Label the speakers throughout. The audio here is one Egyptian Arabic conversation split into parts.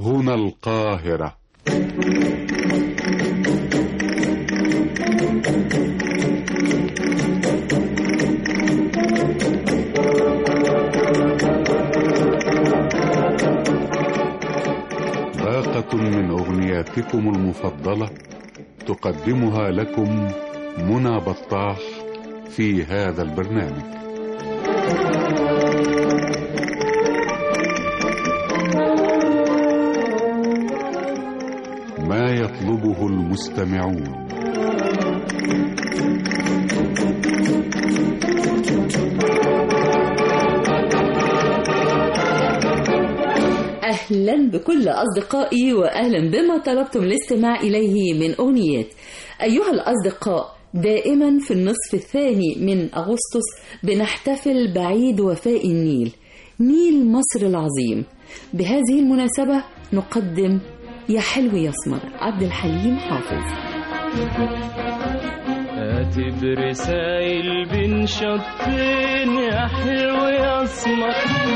Speaker 1: هنا القاهرة باقة من أغنياتكم المفضلة تقدمها لكم منى بطاح في هذا البرنامج ما يطلبه المستمعون
Speaker 2: أهلا بكل أصدقائي وأهلا بما طلبتم الاستماع إليه من أغنيات أيها الأصدقاء دائما في النصف الثاني من أغسطس بنحتفل بعيد وفاء النيل نيل مصر العظيم بهذه المناسبة نقدم يا حلو يا اسمر عبد الحليم حافظ
Speaker 3: كاتب رسايل بين شطين يا حلو يا اسمر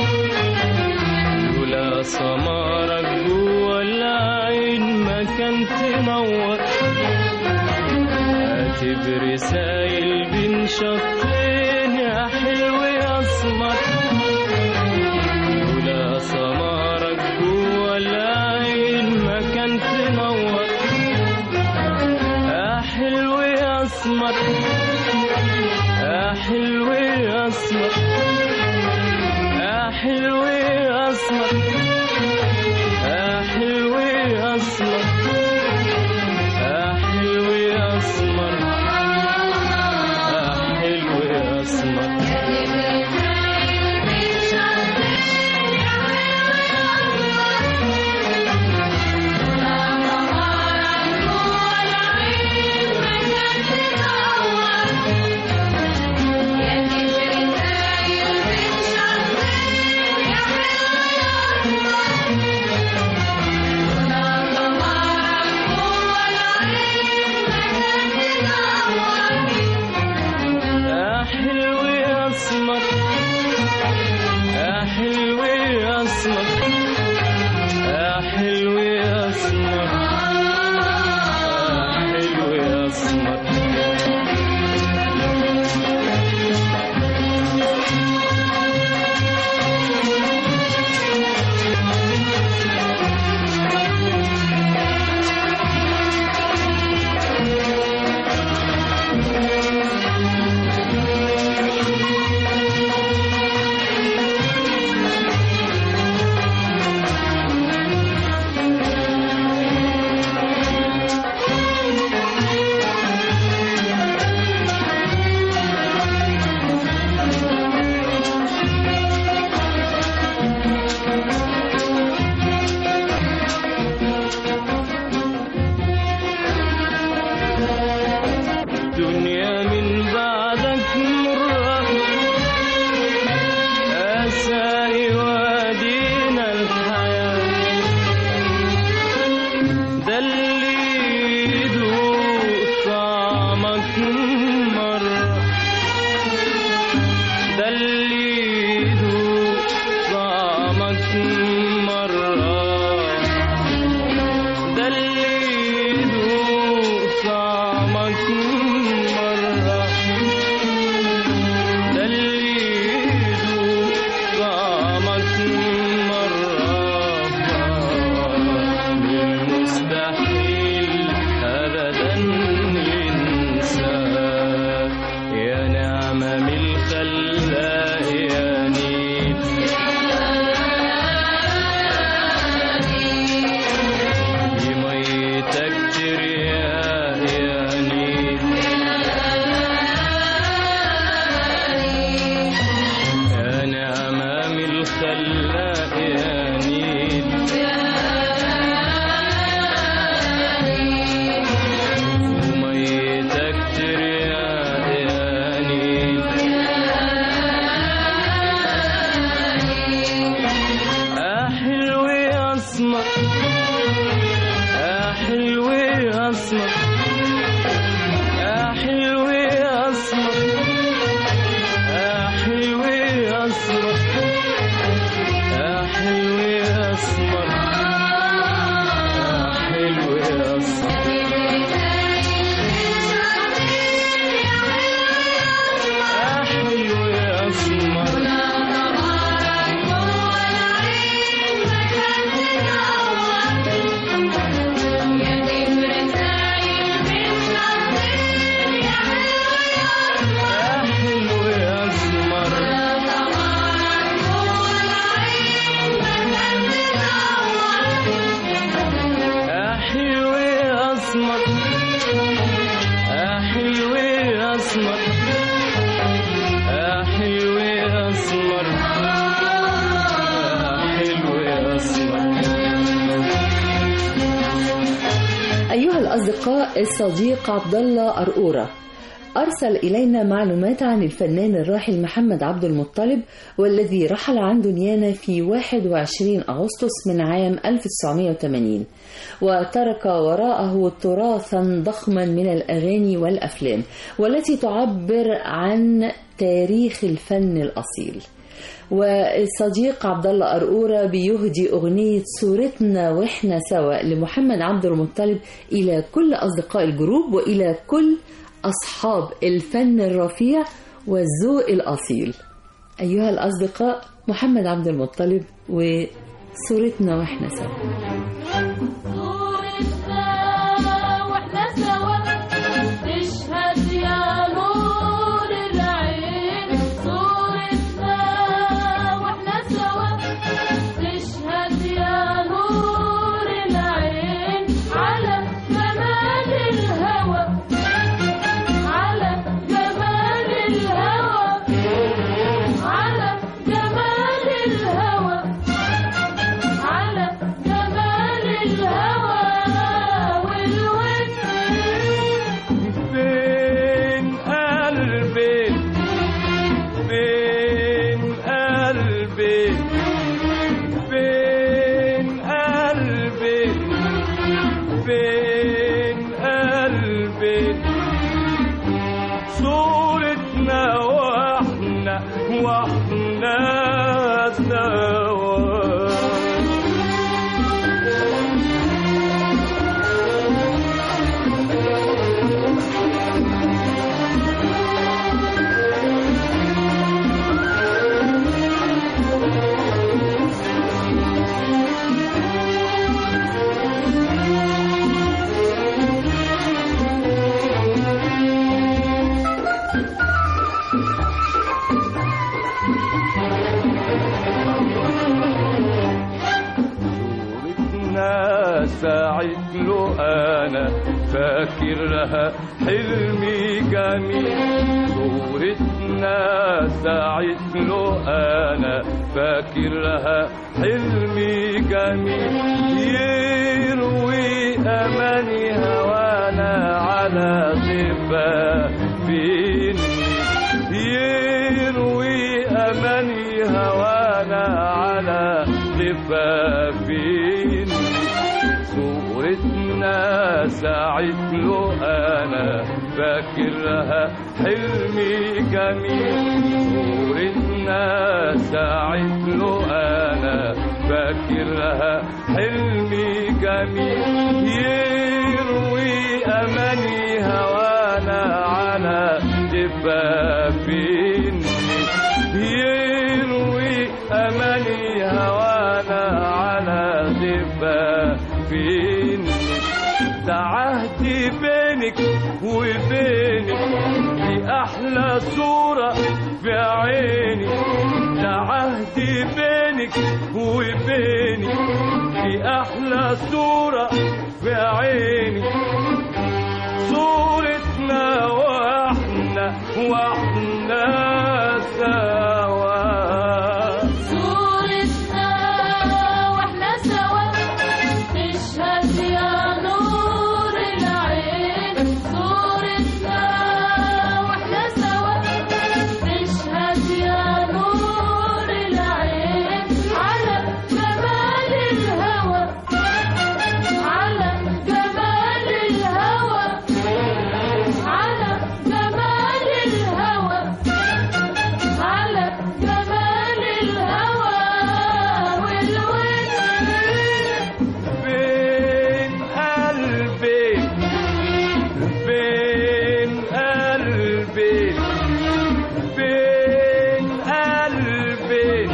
Speaker 3: لولا سمارك جوا العين ما كان تنور كاتب رسايل بين شطين يا حلو يا اسمر لولا سمارك جوا العين ما كان تنور يا حلو يا اسمر يا حلو يا اسمر يا حلو يا اسمر يا حلو يا اسمر يا حلو يا اسمر يا حلو يا اسمر
Speaker 2: أيها الأصدقاء الصديق عبد الله أرقورة أرسل إلينا معلومات عن الفنان الراحل محمد عبد المطلب والذي رحل عن دنيانا في 21 أغسطس من عام 1980 وترك وراءه تراثا ضخما من الأغاني والأفلام والتي تعبر عن تاريخ الفن الأصيل والصديق عبد الله أرقورة بيهدي أغنية صورتنا وإحنا سوا لمحمد عبد المطلب إلى كل أصدقاء الجروب وإلى كل أصحاب الفن الرفيع والذوق الأصيل أيها الأصدقاء محمد عبد المطلب وصورتنا وإحنا سوا
Speaker 4: صورتنا واحنا سوا تشهد يا نور العين صورتنا واحنا سوا تشهد يا نور العين على جمال الهوى على جمال الهوى على جمال الهوى على جمال الهوى والود
Speaker 3: فين قلبي فين قلبي فين قلبي فين قلبي صورتنا واحنا واحنا سوا صورتنا ساعد له انا فاكرها حلمي جميل صورتنا ساعد له انا فاكرها حلمي جميل يروي اماني هوانا على خفافين يروي اماني هوانا على خفافين صورتنا ساعد له انا فاكرها حلمي جميل صورتنا ساعد له انا فاكرها حلمي جميل يروي اماني هوانا على جفافين يروي اماني هوانا على جفافين ده عهدي بينك وبينك دي احلى صورة في عيني ده عهدي بينك وبيني دي احلى صورة في عيني صورتنا واحنا واحنا سوا
Speaker 4: صورتنا واحنا سوا تشهد يا نور العين صورتنا واحنا سوا تشهد يا نور العين على جمال الهوى على جمال الهوى على جمال الهوى على جمال الهوى والود
Speaker 3: فين قلبي فين قلبي فين قلبي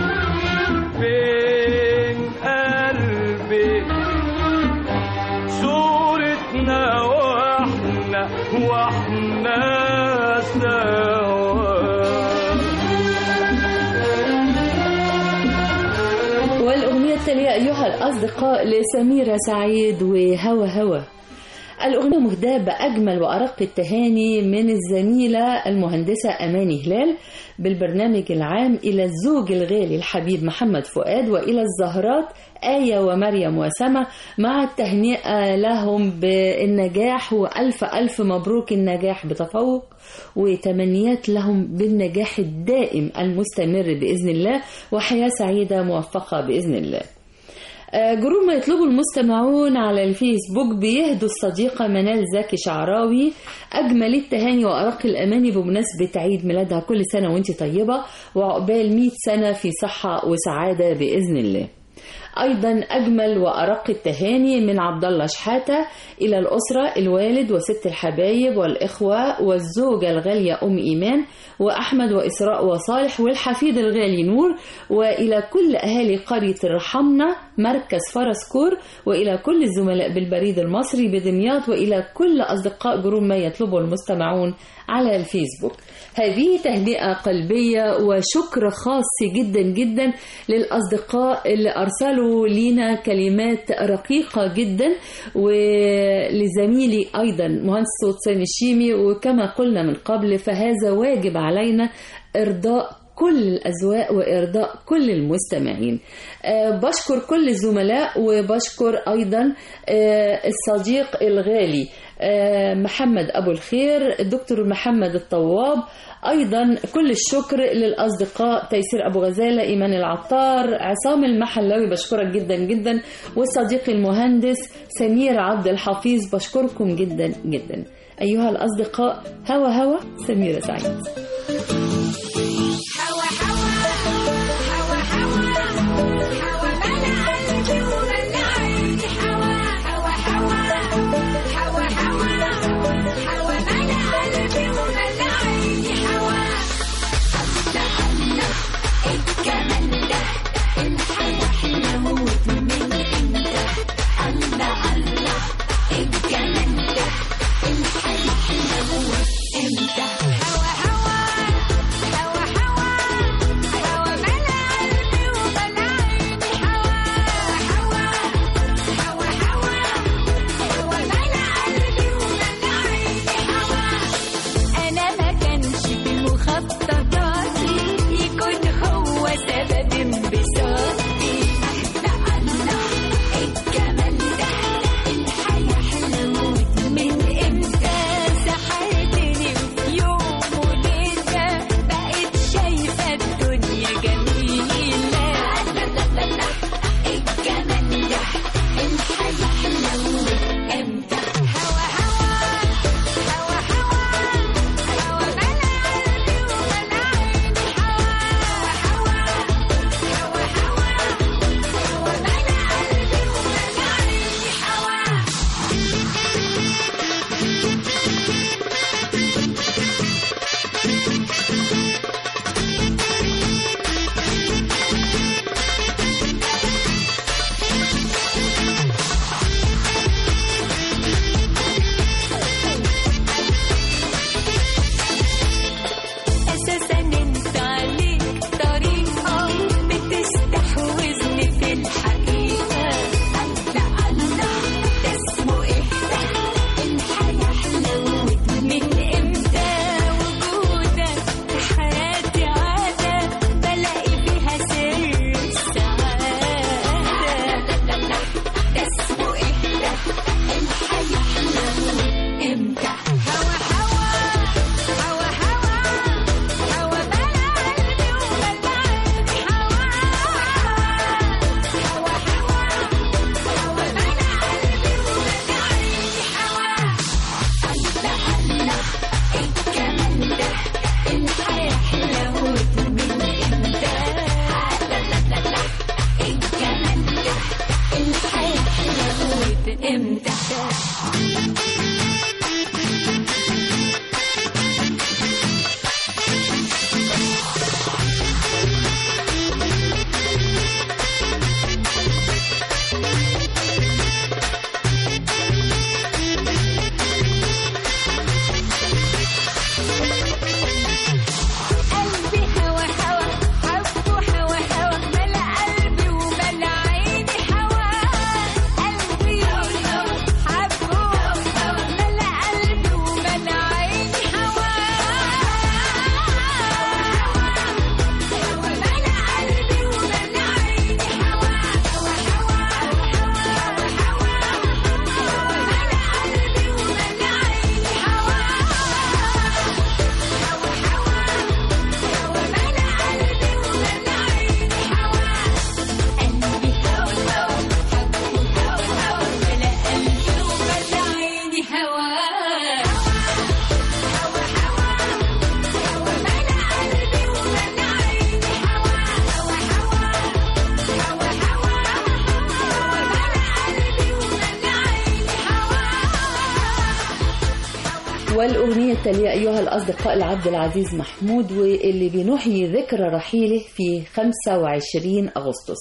Speaker 3: فين قلبي صورتنا واحنا واحنا سوا
Speaker 2: والأغنية التالية أيها الأصدقاء لسميرة سعيد وهوى هوى الأغنية مهداة بأجمل وأرق التهاني من الزميلة المهندسة أماني هلال بالبرنامج العام إلى الزوج الغالي الحبيب محمد فؤاد وإلى الزهرات آية ومريم وسما مع التهنئة لهم بالنجاح وألف ألف مبروك النجاح بتفوق وتمنيات لهم بالنجاح الدائم المستمر بإذن الله وحياة سعيدة موفقة بإذن الله آه، جروب ما يطلبه المستمعون على الفيسبوك بيهدوا الصديقة منال زكي شعراوي أجمل التهاني وأرق الأماني بمناسبة عيد ميلادها كل سنة وانت طيبة وعقبال 100 سنة في صحة وسعادة بإذن الله أيضا أجمل وأرق التهاني من عبد الله شحاتة إلى الأسرة الوالد وست الحبايب والإخوة والزوجة الغالية أم إيمان وأحمد وإسراء وصالح والحفيد الغالي نور وإلى كل أهالي قرية الرحمنة مركز فرسكور وإلى كل الزملاء بالبريد المصري بدمياط وإلى كل أصدقاء جروب ما يطلبه المستمعون على الفيسبوك هذه تهنئة قلبية وشكر خاص جدا جدا للأصدقاء اللي أرسلوا لينا كلمات رقيقة جدا ولزميلي أيضا مهندس صوت سامي الشيمي وكما قلنا من قبل فهذا واجب علينا إرضاء كل الأذواق وإرضاء كل المستمعين أه بشكر كل الزملاء وبشكر أيضا أه الصديق الغالي أه محمد أبو الخير الدكتور محمد الطواب أيضا كل الشكر للأصدقاء تيسير أبو غزالة إيمان العطار عصام المحلاوي بشكرك جدا جدا والصديق المهندس سمير عبد الحفيظ بشكركم جدا جدا أيها الأصدقاء هوا هوا سميرة سعيد
Speaker 5: هوا هوا هوا هوا هوا ملا قلبي وملا عيني هوا هوا هوا هوا هوا هوا ملا قلبي وملا عيني هوا الله الله الجمال ده الحياة حلوة من امتى الله الله الجمال ده الحياة حلوة امتى هوا هوا هوا هوا هوا ملا قلبي وملا عيني هوا هوا هوا هوا هوا ملا قلبي وملا عيني هوا أنا ما كانش في مخططاتي يكون هو سبب انبساطي الله الله الجمال ده الحياة حلوة من امتى سحرتني في يوم وليلة بقيت شايفة الدنيا جميلة لا لا لا لا الجمال ده الحياة حلوة امتى هوا هوا هوا هوا هوا ملا قلبي وملا عيني هوا هوا هوا هوا هوا ملا قلبي وملا عيني هوا أساسا أنت عليك طريقة بتستحوذني في الحقيقة الله الله ده اسمه إيه ده الحياة حلوة من إمتى وجودك في حياتي عادة بلاقي فيها سر السعادة ده اسمه إيه ده الحياة حلوة إمتى هوا هوا هوا هوا هوا ملا قلبي وملا عيني هوا هوا هوا هوا ملا قلبي وملا عيني هوا الله الله الجمال ده الحياة حلوة من امتى لا لا لا لا الجمال ده الحياة حلوة امتى قلبي هوا هوا حبه هوا هوا ملا قلبي وملا عيني هوا قلبي هوا حبه
Speaker 2: والأغنية التالية أيها الأصدقاء لعبد العزيز محمود واللي بنحيي ذكرى رحيله في 25 أغسطس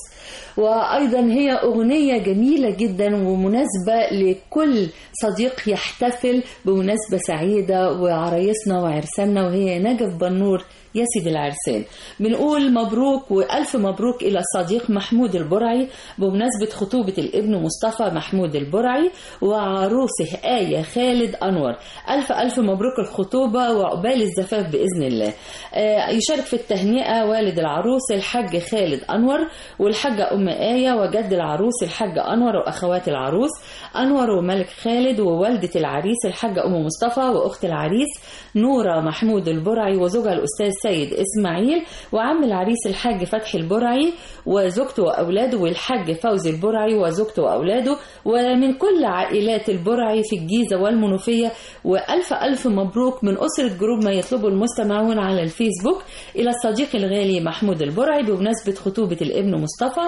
Speaker 2: وأيضا هي أغنية جميلة جدا ومناسبة لكل صديق يحتفل بمناسبة سعيدة وعرايسنا وعرساننا وهي نجف بنور يا سيدي العرسان بنقول مبروك وألف مبروك إلى الصديق محمود البرعي بمناسبة خطوبة الابن مصطفى محمود البرعي وعروسه آية خالد أنور ألف ألف مبروك الخطوبة وعقبال الزفاف بإذن الله آه، يشارك في التهنئة والد العروس الحاج خالد أنور والحاجة أم آية وجد العروس الحاجة أنور وأخوات العروس أنور وملك خالد ووالدة العريس الحاجة أم مصطفى وأخت العريس نورة محمود البرعي وزوجها الأستاذ سيد إسماعيل وعم العريس الحاج فتحي البرعي وزوجته وأولاده والحاج فوزي البرعي وزوجته وأولاده ومن كل عائلات البرعي في الجيزة والمنوفية وألف ألف مبروك من أسرة جروب ما يطلبه المستمعون على الفيسبوك إلى الصديق الغالي محمود البرعي بمناسبة خطوبة الابن مصطفى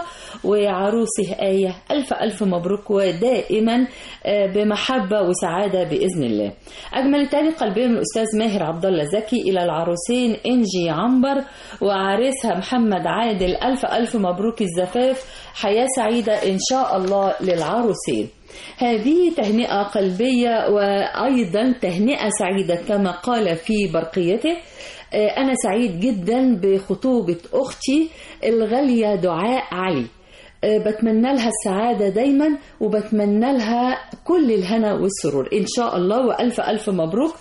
Speaker 2: وعروسه آية ألف ألف مبروك ودائما آه، بمحبة وسعادة بإذن الله أجمل التالي قلبي من الأستاذ ماهر عبد الله زكي إلى العروسين إنجي عنبر وعريسها محمد عادل ألف ألف مبروك الزفاف حياة سعيدة إن شاء الله للعروسين هذه تهنئة قلبية وأيضا تهنئة سعيدة كما قال في برقيته آه، أنا سعيد جدا بخطوبة أختي الغالية دعاء علي آه، بتمنى لها السعادة دايما وبتمنى لها كل الهنا والسرور إن شاء الله وألف ألف مبروك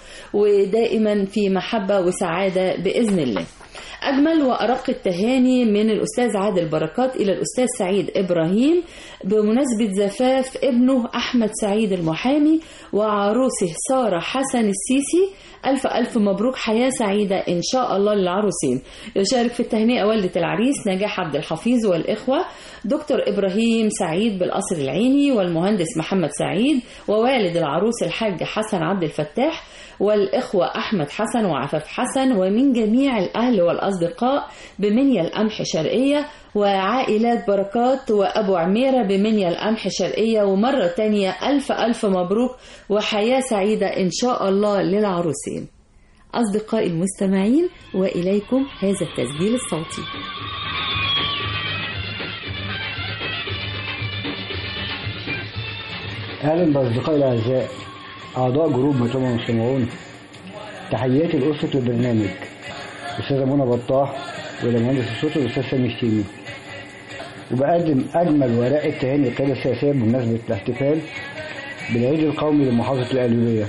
Speaker 2: ودائما في محبة وسعادة بإذن الله أجمل وأرق التهاني من الأستاذ عادل بركات إلى الأستاذ سعيد إبراهيم بمناسبة زفاف ابنه أحمد سعيد المحامي وعروسه سارة حسن السيسي ألف ألف مبروك حياة سعيدة إن شاء الله للعروسين يشارك في التهنئة والدة العريس نجاح عبد الحفيظ والإخوة دكتور إبراهيم سعيد بالقصر العيني والمهندس محمد سعيد ووالد العروس الحاج حسن عبد الفتاح والإخوة أحمد حسن وعفاف حسن ومن جميع الأهل والأصدقاء بمنيا القمح شرقية وعائلات بركات وأبو عميرة بمنيا القمح شرقية ومرة تانية ألف ألف مبروك وحياة سعيدة إن شاء الله للعروسين أصدقائي المستمعين وإليكم هذا التسجيل الصوتي
Speaker 6: اهلا باصدقائي الاعزاء اعضاء جروب مطلوب المستمعون تحياتي لاسره البرنامج الاستاذه منى بطاح والمهندس الصوت الاستاذ سامي الشيمي وبقدم اجمل ورق التهاني للقياده السياسيه بمناسبه الاحتفال بالعيد القومي لمحافظه القليوبيه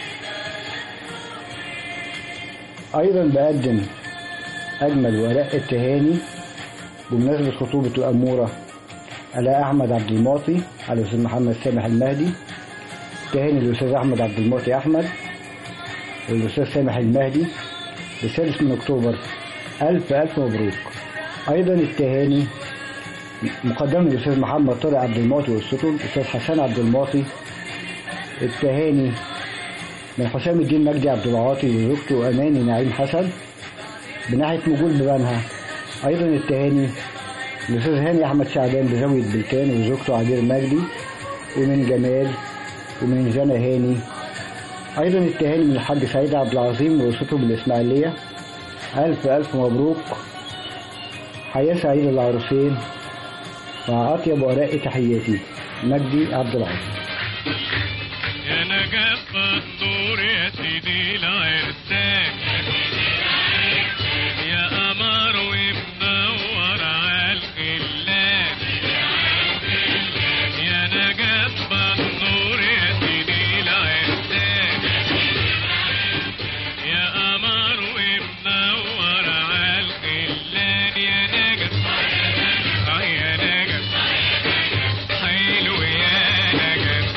Speaker 6: ايضا بقدم اجمل ورق التهاني بمناسبه خطوبه الاموره على احمد عبد المعطي على الاستاذ محمد سامح المهدي تهاني للاستاذ احمد عبد المعطي احمد والاستاذ سامح المهدي السادس من اكتوبر الف الف مبروك ايضا التهاني مقدمه للاستاذ محمد طارق عبد المعطي والسطل الاستاذ حسن عبد المعطي التهاني من حسام الدين مجدي عبد العاطي وزوجته اماني نعيم حسن بناحيه مجول ببنها ايضا التهاني الاستاذ هاني احمد شعبان بزاويه بلكان وزوجته عبير مجدي ومن جمال ومن جنى هاني ايضا التهاني من الحاج سعيد عبد العظيم واسرته بالاسماعيليه الف الف مبروك حياه سعيده للعروسين مع اطيب ورق تحياتي مجدي عبد العظيم
Speaker 3: يا نجف الدور يا سيدي العرسان يا قمر ومدور عالخلان يا نجف النور يا سيدي العرسان يا قمر ومدور عالخلان يا نجف آه يا نجف حلو يا نجف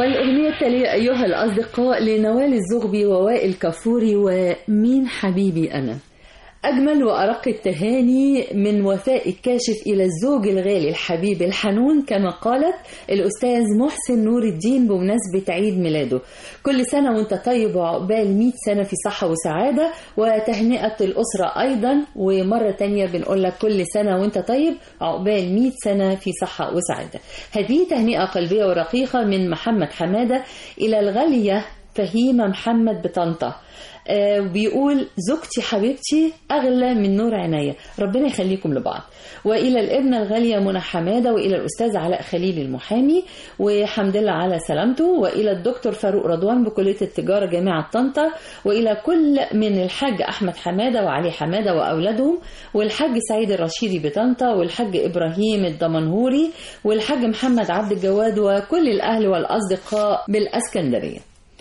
Speaker 2: والأغنية التالية أيها الأصدقاء لنوال الزغبي ووائل كفوري ومين حبيبي أنا أجمل وأرق التهاني من وفاء الكاشف إلى الزوج الغالي الحبيب الحنون كما قالت الأستاذ محسن نور الدين بمناسبة عيد ميلاده كل سنة وانت طيب وعقبال 100 سنة في صحة وسعادة وتهنئة الأسرة أيضا ومرة تانية بنقول لك كل سنة وانت طيب عقبال 100 سنة في صحة وسعادة هذه تهنئة قلبية ورقيقة من محمد حمادة إلى الغالية فهيمة محمد بطنطا آه، بيقول زوجتي حبيبتي أغلى من نور عينيا ربنا يخليكم لبعض وإلى الابنة الغالية منى حمادة وإلى الأستاذ علاء خليل المحامي وحمد لله على سلامته وإلى الدكتور فاروق رضوان بكلية التجارة جامعة طنطا وإلى كل من الحاج أحمد حمادة وعلي حمادة وأولادهم والحاج سعيد الرشيدي بطنطا والحاج إبراهيم الدمنهوري والحاج محمد عبد الجواد وكل الأهل والأصدقاء بالأسكندرية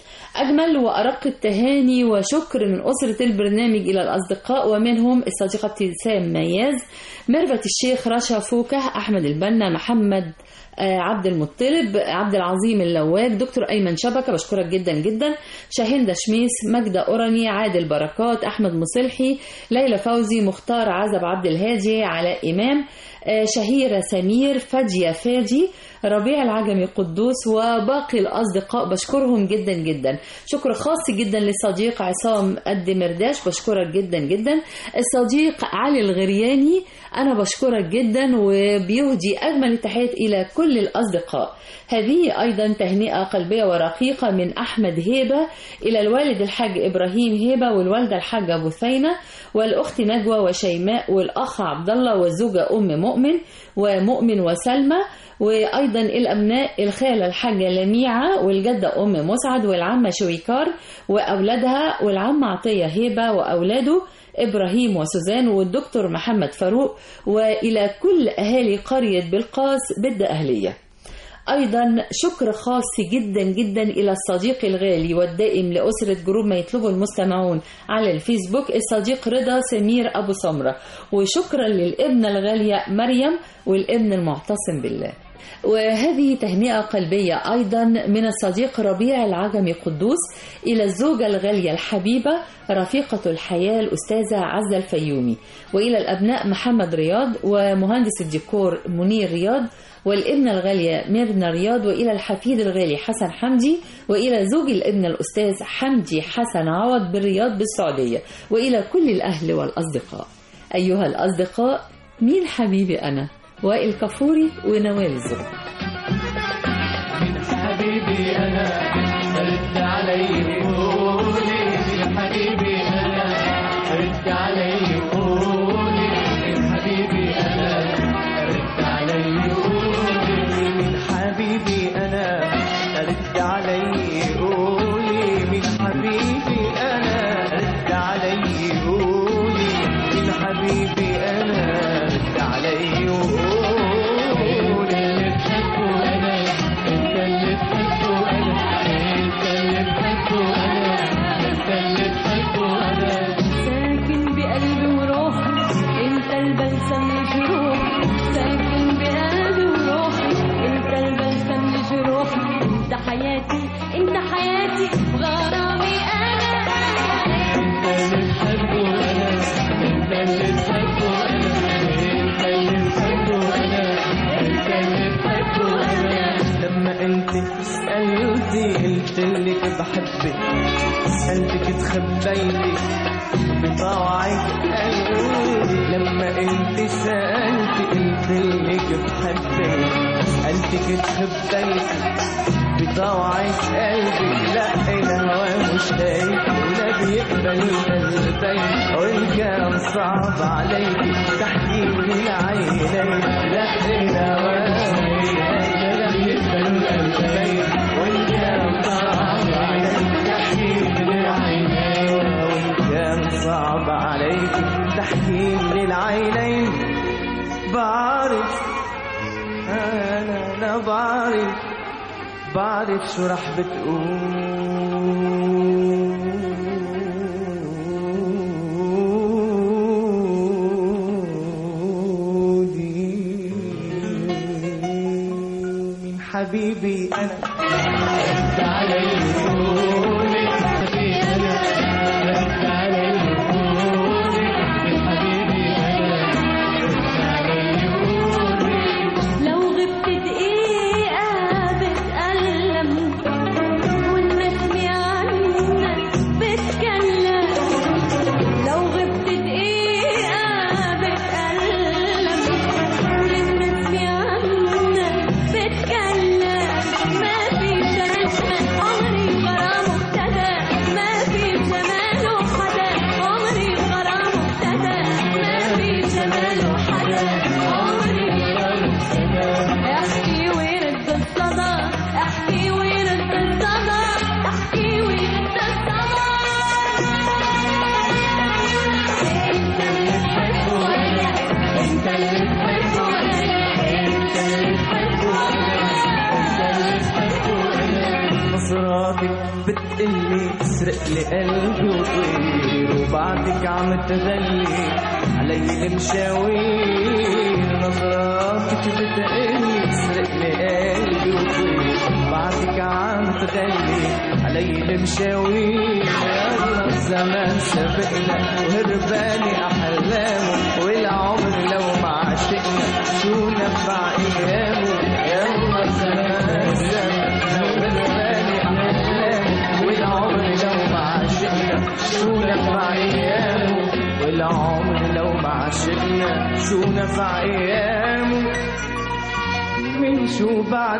Speaker 2: أجمل وأرق التهاني وشكر من أسرة البرنامج إلى الأصدقاء ومنهم الصديقة ابتسام مياز ميرفت الشيخ رشا فوكة أحمد البنا محمد آه، عبد المطلب عبد العظيم اللواب دكتور أيمن شبكة بشكرك جدا جدا شاهندة شميس مجدة أوراني عادل بركات أحمد مصلحي ليلى فوزي مختار عزب عبد الهادي علاء إمام آه، شهيرة سمير فادية فادي ربيع العجمي قدوس وباقي الأصدقاء بشكرهم جدا جدا شكر خاص جدا للصديق عصام قد مرداش بشكرك جدا جدا الصديق علي الغرياني أنا بشكرك جدا وبيهدي أجمل التحيات إلى كل الأصدقاء هذه أيضا تهنئة قلبية ورقيقة من أحمد هيبة إلى الوالد الحاج إبراهيم هيبة والوالدة الحاجة بثينة والأخت نجوى وشيماء والأخ عبد الله والزوجة أم مؤمن ومؤمن وسلمى وأيضا الأبناء الخالة الحاجة لميعة والجدة أم مسعد والعمة شويكار وأولادها والعمة عطية هيبة وأولاده إبراهيم وسوزان والدكتور محمد فاروق وإلى كل أهالي قرية بالقاس بد أهلية أيضا شكر خاص جدا جدا إلى الصديق الغالي والدائم لأسرة جروب ما يطلبه المستمعون على الفيسبوك الصديق رضا سمير أبو سمرة وشكرا للابنة الغالية مريم والابن المعتصم بالله وهذه تهنئة قلبية أيضا من الصديق ربيع العجمي قدوس إلى الزوجة الغالية الحبيبة رفيقة الحياة الأستاذة عزة الفيومي وإلى الأبناء محمد رياض ومهندس الديكور منير رياض والابنة الغالية ميرنا رياض وإلى الحفيد الغالي حسن حمدي وإلى زوج الابن الأستاذ حمدي حسن عوض بالرياض بالسعودية وإلى كل الأهل والأصدقاء أيها الأصدقاء مين حبيبي أنا وائل كفوري ونوال الزهر
Speaker 3: من حبيبي انا رد علي قولي من حبيبي انا رد علي قولي من حبيبي انا رد علي قولي
Speaker 7: من حبيبي انا رد علي قولي من حبيبي انا رد علي قولي من حبيبي انا رد علي قولي
Speaker 3: اللي تحبه انا انت اللي تحبه انا انت اللي تحبه انا انت اللي تحبه انا
Speaker 4: ساكن بقلبي وروحي انت البلسم لجروحي ساكن بقلبي وروحي انت البلسم لجروحي انت حياتي انت حياتي غرامي انا
Speaker 3: انت اللي تحبه انا انت اللي تحبه انا انت اللي تحبه انا انت اللي تحبه انا
Speaker 7: لما انت سألتي قلت لك بحبك سألتك تخبيتي بطوعك قلبي لما انت سألتي قلت لك بحبك سألتك تخبيتي بطوعك قلبي لا الهوى مش هيك ولا بيقبل قلبي والكلام صعب عليك تحكي العينين لا الهوى مش هيك ولا بيقبل قلبي والكلام صعب عليك تحكي العينين والكلام صعب عليك تحكي للعينين بعرف انا انا بعرف بعرف شو رح بتقولي من حبيبي انا
Speaker 3: رد علي قولي حبيبي أنا رد علي قولي حبيبي أنا رد علي قولي
Speaker 4: لو غبت دقيقة بتألم والنسمة عنك بتكلم لو غبت دقيقة بتألم والنسمة عنك بتكلم ما في شمال عمري غرام ابتدى ما في جماله حدا عمري غرام ابتدى ما في جماله حدا عمري غرام احكي ويرد الصدى احكي ويرد الصدى احكي ويرد الصدى انت اللي تحبه انا انت اللي تحبه انا انت اللي تحبه انا
Speaker 7: نظراتك بتقلي تسرق لي قلبي وطير وبعدك عم تغلي علي المشاوير نظراتك بتقلي تسرق لي قلبي وطير بعدك عم تغلي علي المشاوير يلا الزمان سبقنا وهرباني احلامه والعمر لو ما عشقنا شو نفع ايامه يلا الزمان سبقنا وهرباني احلامه والعمر لو ما عشقنا شو نفع ايامه والعمر لو ما عشقنا شو نفع ايامه من شو بعد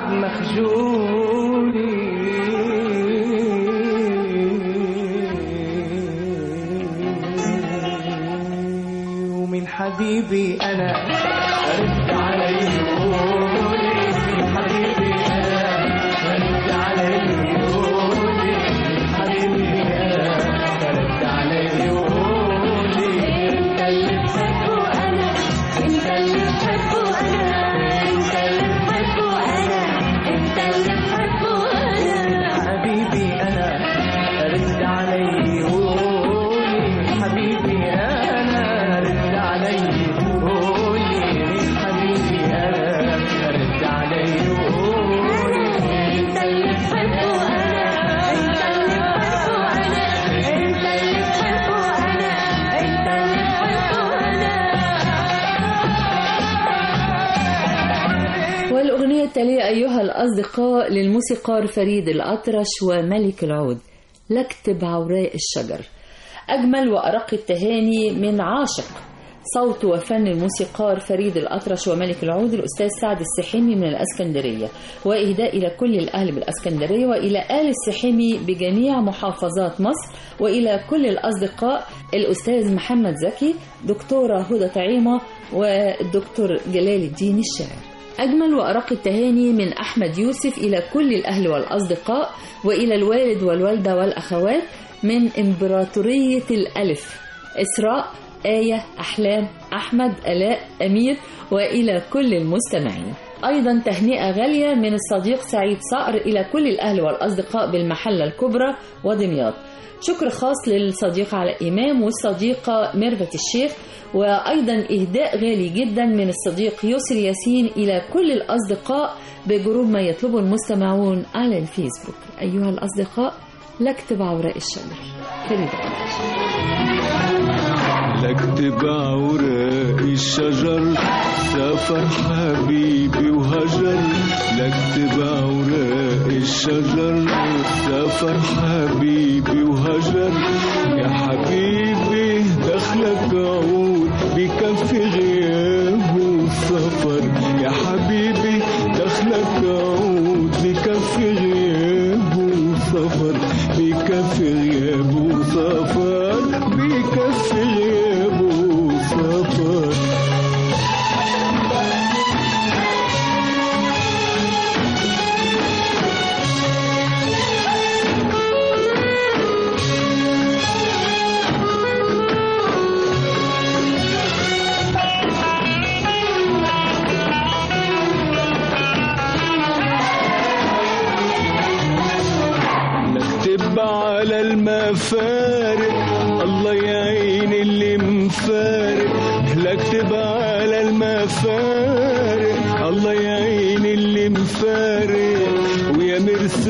Speaker 7: مخجولي ومن حبيبي انا رد علي قولي من حبيبي انا رد علي قولي من حبيبي انا رد علي قولي
Speaker 4: انت اللي بحبه انا انت اللي بحبه انا انت اللي بحبه انا انت اللي بحبه انا
Speaker 7: حبيبي انا رد علي قولي حبيبي انا رد علي قولي حبيبي انا رد علي قولي
Speaker 4: انت اللي بحبه انا انت اللي بحبه انا انت اللي بحبه انا انت اللي بحبه انا
Speaker 2: والأغنية التالية أيها الأصدقاء للموسيقار فريد الأطرش وملك العود لاكتب عوراء الشجر أجمل وأرق التهاني من عاشق صوت وفن الموسيقار فريد الأطرش وملك العود الأستاذ سعد السحيمي من الأسكندرية وإهداء إلى كل الأهل بالأسكندرية وإلى آل السحيمي بجميع محافظات مصر وإلى كل الأصدقاء الأستاذ محمد زكي دكتورة هدى طعيمة والدكتور جلال الدين الشاعر أجمل وأرق التهاني من أحمد يوسف إلى كل الأهل والأصدقاء وإلى الوالد والوالدة والأخوات من إمبراطورية الألف إسراء آية أحلام أحمد ألاء أمير وإلى كل المستمعين أيضا تهنئة غالية من الصديق سعيد صقر إلى كل الأهل والأصدقاء بالمحلة الكبرى ودمياط شكر خاص للصديقة على إمام والصديقة ميرفت الشيخ وأيضا إهداء غالي جدا من الصديق يسري ياسين إلى كل الأصدقاء بجروب ما يطلبه المستمعون على الفيسبوك أيها الأصدقاء لاكتب عوراء الشجر فريدة
Speaker 8: لاكتب عوراق الشجر سافر حبيبي وهجر لاكتب عوراق الشجر سافر حبيبي وهجر يا حبيبي دخلك عود بكفي غيابه وسفر يا حبيبي دخلك عود بكفي غيابه وسفر بكفي غيابه وسفر بكفي غيابه وسفر نكتب على المفارق الله يعين اللي مفارق نكتب على المفارق الله يعين اللي مفارق ويا مرسي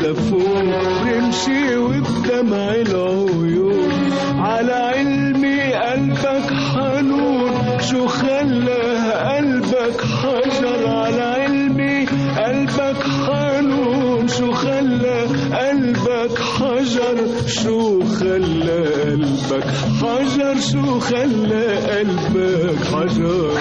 Speaker 8: فوق رمشي وبدمع العيون على علمي قلبك حنون شو خلاه قلبك حجر على علمي قلبك حنون شو خلى قلبك حجر شو خلى قلبك حجر شو خلى قلبك حجر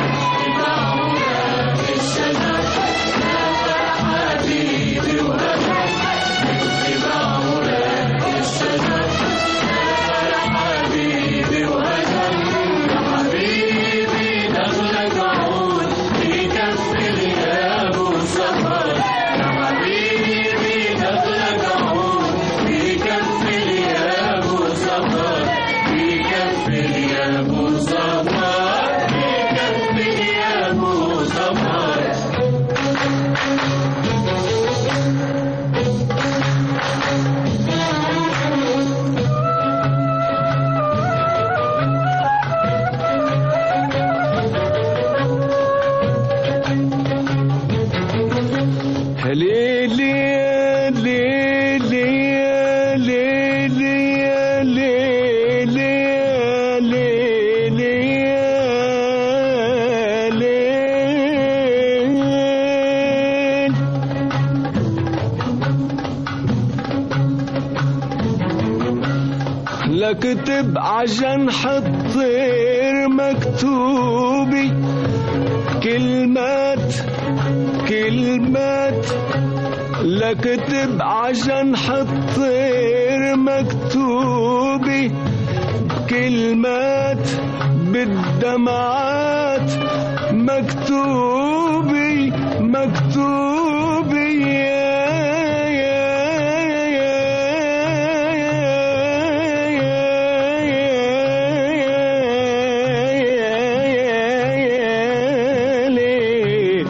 Speaker 8: ليلي يا ليلي يا ليلي يا ليلي يا ليلي يا ليل لكتب عجنح الطير مكتوبي كلمات كلمات لكتب عجنح الطير مكتوبي كلمات بالدمعات مكتوبي مكتوبي يا يا ليه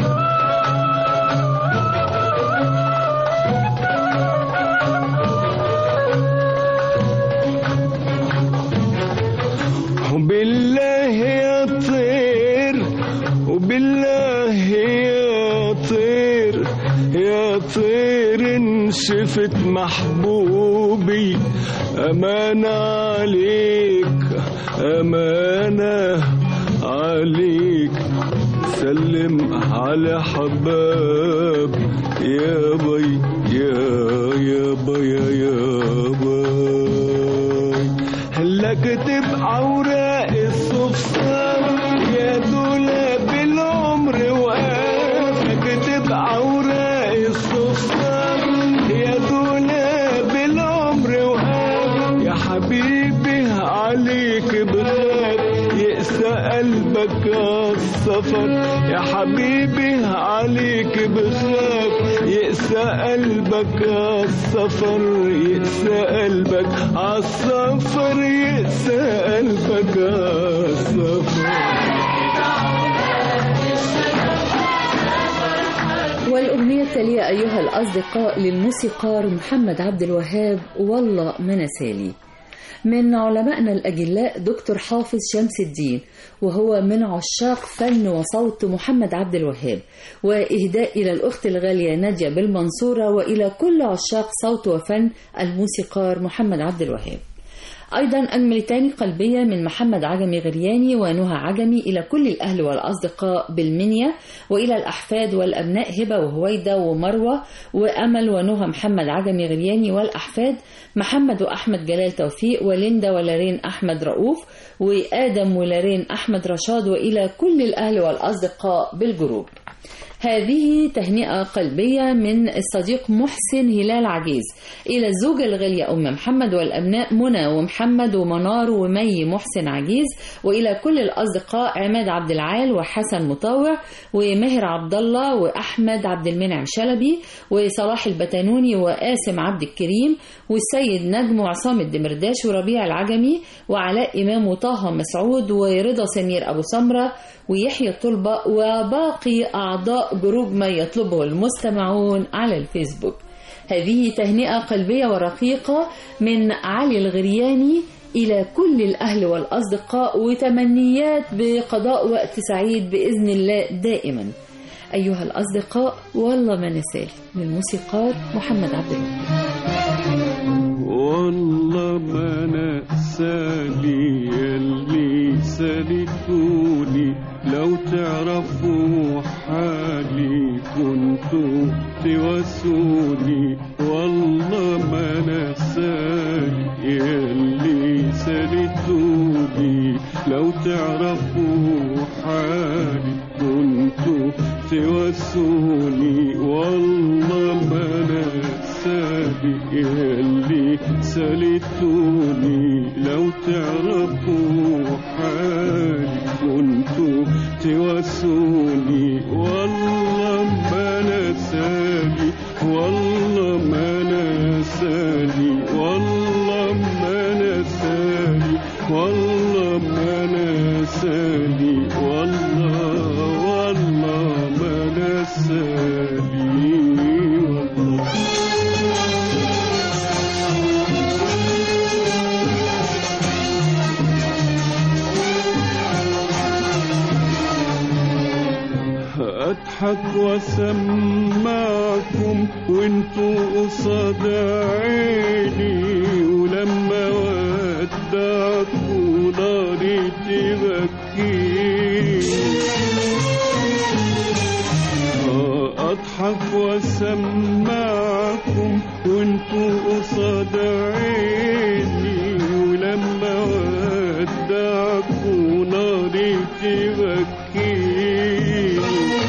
Speaker 8: وبالله يا طير وبالله يا طير يا طير إن شفت محبوبي أمانة عليك أمانة عليك سلم على حباب يا بي يا يا بي يا يا بي لك تبقى اوراق الصفصان يا دولاب العمر وقاف لك تبقى اوراق الصفصان يا دولاب العمر وقاف يا حبيبي عليك بخاف يقسى قلبك عالسفر يا حبيبي عليك بخاف يقسى قلبك عالسفر يقسى قلبك عالسفر يقسى قلبك عالسفر
Speaker 2: والأغنية التالية أيها الأصدقاء للموسيقار محمد عبد الوهاب والله ما نسالي من علمائنا الأجلاء دكتور حافظ شمس الدين وهو من عشاق فن وصوت محمد عبد الوهاب وإهداء إلى الأخت الغالية نادية بالمنصورة وإلى كل عشاق صوت وفن الموسيقار محمد عبد الوهاب أيضا أجملتان قلبية من محمد عجمي غرياني ونهى عجمي إلى كل الأهل والأصدقاء بالمنيا وإلى الأحفاد والأبناء هبة وهويدة ومروة وأمل ونهى محمد عجمي غرياني والأحفاد محمد وأحمد جلال توفيق وليندا ولارين أحمد رؤوف وآدم ولارين أحمد رشاد وإلى كل الأهل والأصدقاء بالجروب هذه تهنئة قلبية من الصديق محسن هلال عجيز إلى الزوجة الغالية أم محمد والأبناء منى ومحمد ومنار ومي محسن عجيز وإلى كل الأصدقاء عماد عبد العال وحسن مطاوع وماهر عبد الله وأحمد عبد المنعم شلبي وصلاح البتنوني وقاسم عبد الكريم والسيد نجم وعصام الدمرداش وربيع العجمي وعلاء إمام وطه مسعود ورضا سمير أبو سمرة ويحيى الطلبة وباقي أعضاء جروب ما يطلبه المستمعون على الفيسبوك هذه تهنئة قلبية ورقيقة من علي الغرياني إلى كل الأهل والأصدقاء وتمنيات بقضاء وقت سعيد بإذن الله دائما أيها الأصدقاء والله ما نسال للموسيقار محمد عبد الوهاب
Speaker 8: والله ما نسالي اللي سالتوني لو تعرفوا حالي كنتوا تواسوني والله ما نسالي اللي سالتوني لو تعرفوا حالي كنتوا تواسوني والله ما نسالي اللي سالتوني لو تعرفوا حالي كنتوا تواسوني والله ما نسالي والله ما نسالي والله ما نسالي والله ما نسالي والله والله ما نسالي والله اضحك واسمعكم وانتوا قصاد عيني ولما ودعكوا ناري تبكيني اضحك واسمعكم وانتوا قصاد عيني ولما ودعكوا ناري تبكيني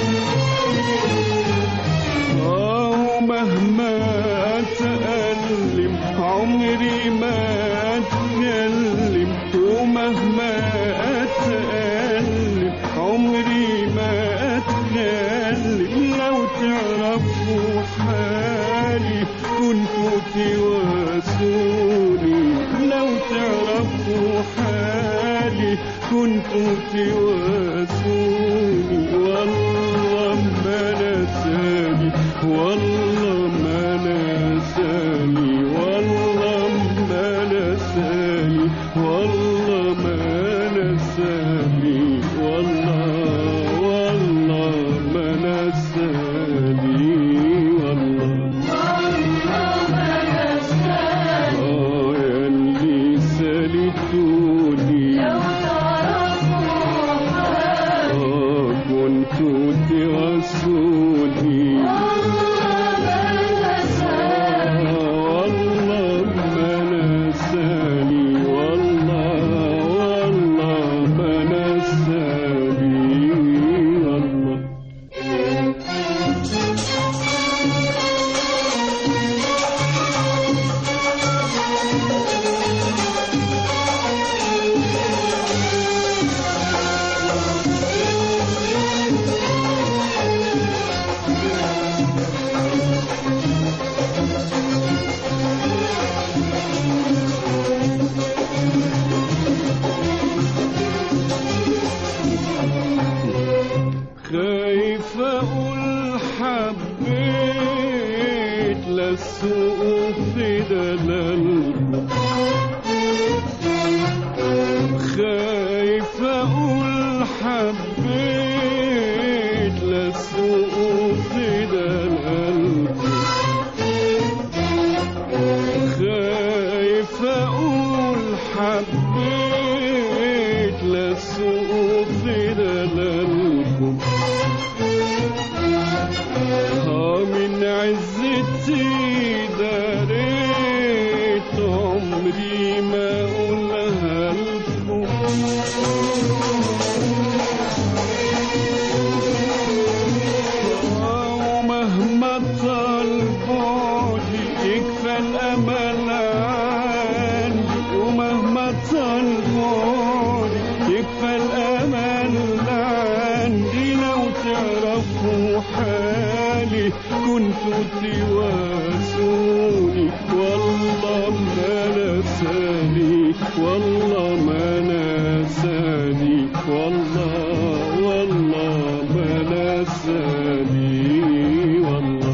Speaker 8: آه مهما أتألم عمري ما أتكلم ومهما أتألم عمري ما أتكلم لو تعرفوا حالي كنتوا تواسوني لو تعرفوا حالي كنتوا تواسوني والله ما نساني والله ما نساني والله ما نساني والله ما نساني والله والله ما نساني والله آه يلي سالتوني آه كنتوا تواسوني والله ما نساني والله والله ما نساني والله خايف اقول حبيت للسوق في دلالكم خايف اقول حبيت للسوق في دلالكم خايف اقول حبيت للسوق في دلالكم ها من عزتي داريت عمري ما اقولها لكم ومهما طال بعدي يكفى الامل عندي ومهما طال بعدي يكفى الامل عندي لو تعرفوا حالي كنتوا تواسوني والله ما نساني والله ما نساني والله والله ما نساني والله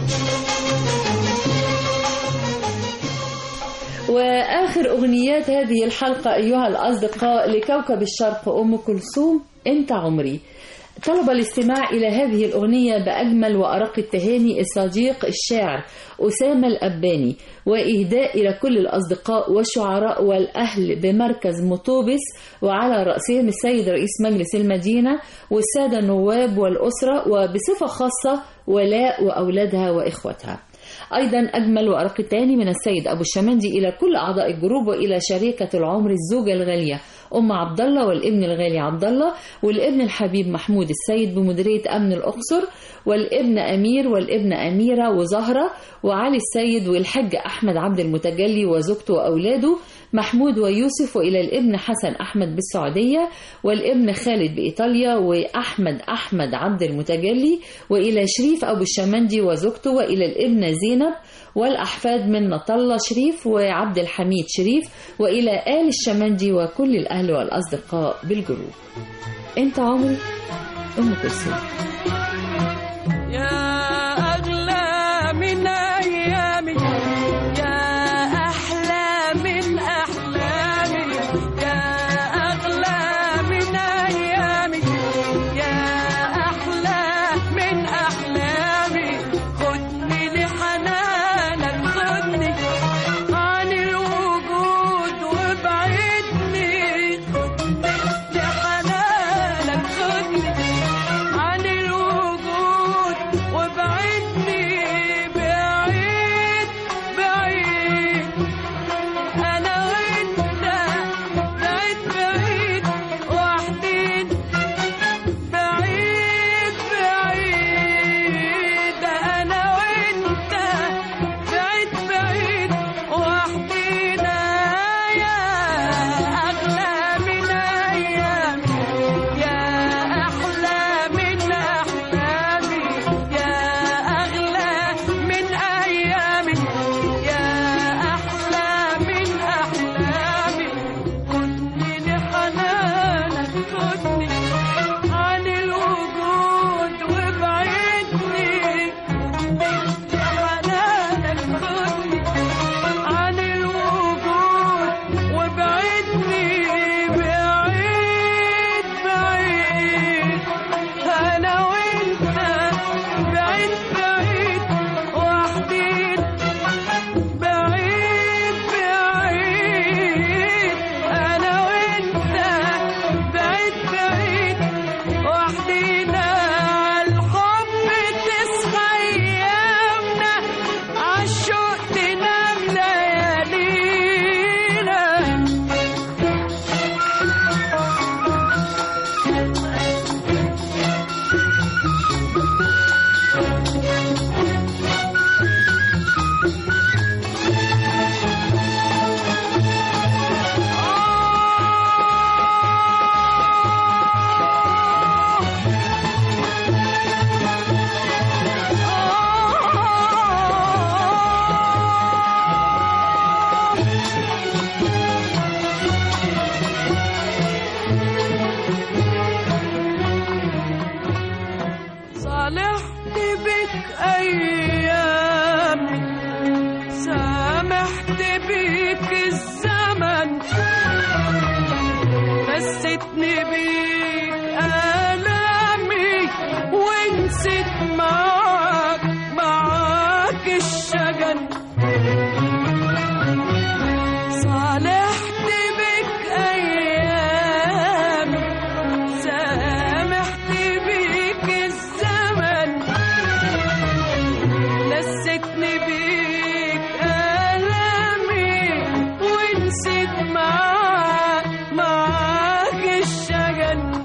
Speaker 2: وآخر أغنيات هذه الحلقة أيها الأصدقاء لكوكب الشرق أم كلثوم أنت عمري طلب الاستماع إلى هذه الأغنية بأجمل وأرق التهاني الصديق الشاعر أسامة الأباني وإهداء إلى كل الأصدقاء والشعراء والأهل بمركز مطوبس وعلى رأسهم السيد رئيس مجلس المدينة والسادة النواب والأسرة وبصفة خاصة ولاء وأولادها وإخوتها أيضا أجمل وأرق التاني من السيد أبو الشمندي إلى كل أعضاء الجروب وإلى شريكة العمر الزوجة الغالية أم عبد الله والابن الغالي عبد الله والابن الحبيب محمود السيد بمديرية أمن الأقصر والابن أمير والابن أميرة وزهرة وعلي السيد والحج أحمد عبد المتجلي وزوجته وأولاده محمود ويوسف وإلى الابن حسن أحمد بالسعودية والابن خالد بإيطاليا وأحمد أحمد عبد المتجلي وإلى شريف أبو الشمندي وزوجته وإلى الابن زينب والأحفاد من نطلة شريف وعبد الحميد شريف وإلى آل الشمندي وكل الأهل والأصدقاء بالجروب أنت عمري أم كلثوم
Speaker 9: يا أغلى من أيامي يا أحلى من أحلامي يا أغلى من أيامي يا أحلى من أحلامي خدني لحنانك خدني عن الوجود وابعدني خدني لحنانك خدني عن الوجود وابعدني بعيد بعيد أنا وأنت بعيد بعيد وحدين بعيد بعيد أنا وأنت بعيد بعيد وحدينا يا أغلى من أيامي يا أحلى من أحلامي يا أغلى من أيامي يا أحلى من أحلامي خدني لحنانك خدني عن الوجود وابعدني لحنانك خدني عن الوجود وابعدني بعيد بعيد أنا وأنت بعيد بعيد وحدين بعيد بعيد أنا وأنت بعيد بعيد وحدينا الحب تصحى أيامنا عالشوق تنام ليالينا صالحت بك أيامي سامحت بك الزمن نسيتني بيك آلامي ونسيت معاك معاك الشجن صالحت بك أيامي سامحت بيك الزمن نسيتني بيك آلامي ونسيت معاك معاك الشجن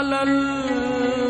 Speaker 9: على